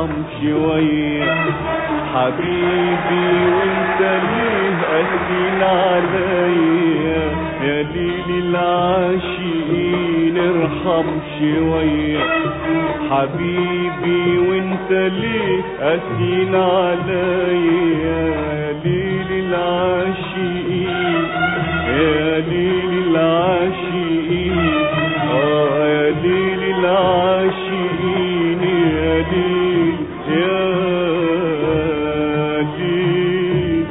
ارحم شوية حبيبي وانت ليه قاسين عليا يا ليل العاشقين ارحم شوية حبيبي وانت ليه قاسين عليا يا ليل العاشقين يا ليل العاشقين اه يا ليل العاشقين يا ليل يا ليل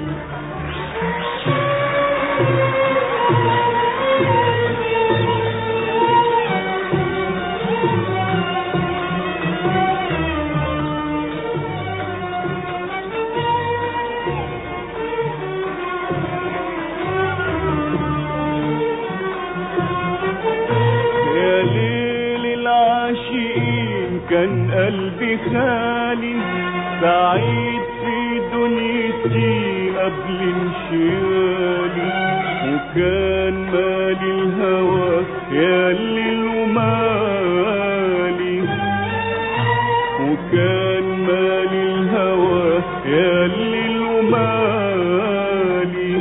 يا ليل العاشقين كان قلبي خالي سعيد في دنيتي قبل انشغالي وكان مالي الهوى يا الليل ومالي وكان مالي الهوى يا الليل ومالي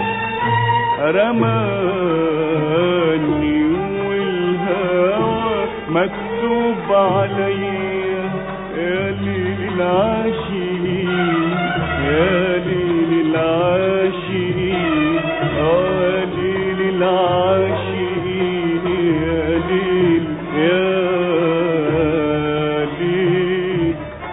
رماني والهوى مكتوب عليا يا ليل العاشقين يا ليل العاشقين اه يا ليل العاشقين يا ليل يا ليل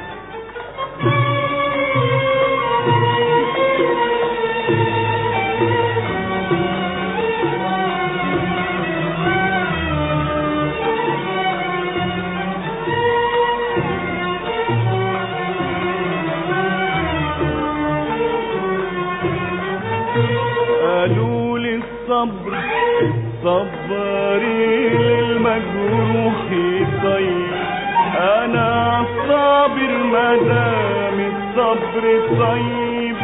قالوا لي الصبر صبري للمجروح طيب انا صابر ما دام الصبر طيب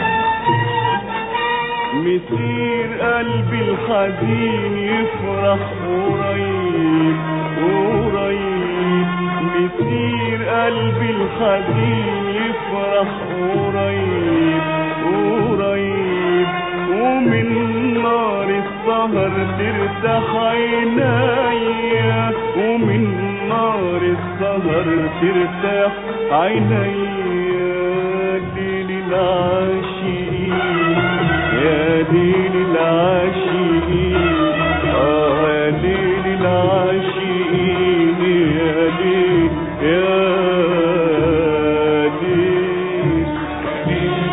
مسير قلبي الحزين يفرح قريب قريب مسير قلبي الحزين يفرح قريب قريب ومن نار السهر ترتاح عينيا ومن نار السهر ترتاح عينيا ليل العاشقين يا ليل العاشقين اه يا ليل العاشقين يا ليل يا ليل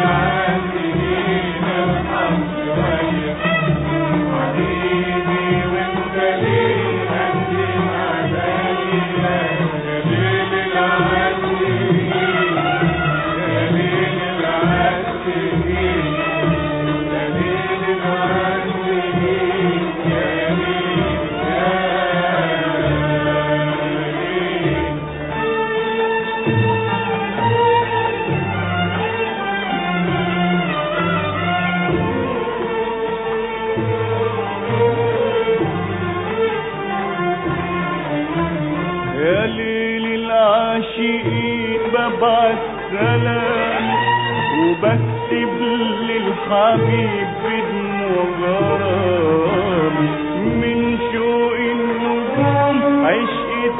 يا ليل العاشقين ببعت سلام وبكتب للحبيب بدموع غرام من شوق النجوم عشقة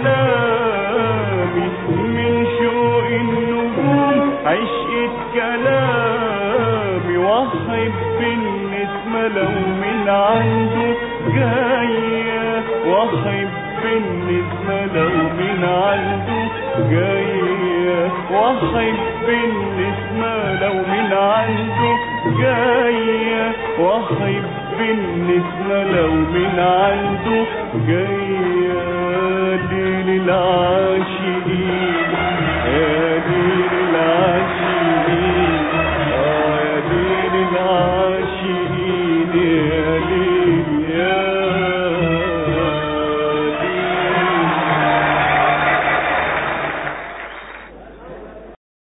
كلامي من شوق النجوم عشقة كلامي واحب النسمة لو من عنده جاية واحب النسمة لو من عنده جاية واحب النسمة لو من عنده جاية واحب النسمة لو من عنده جاية ليل العاشق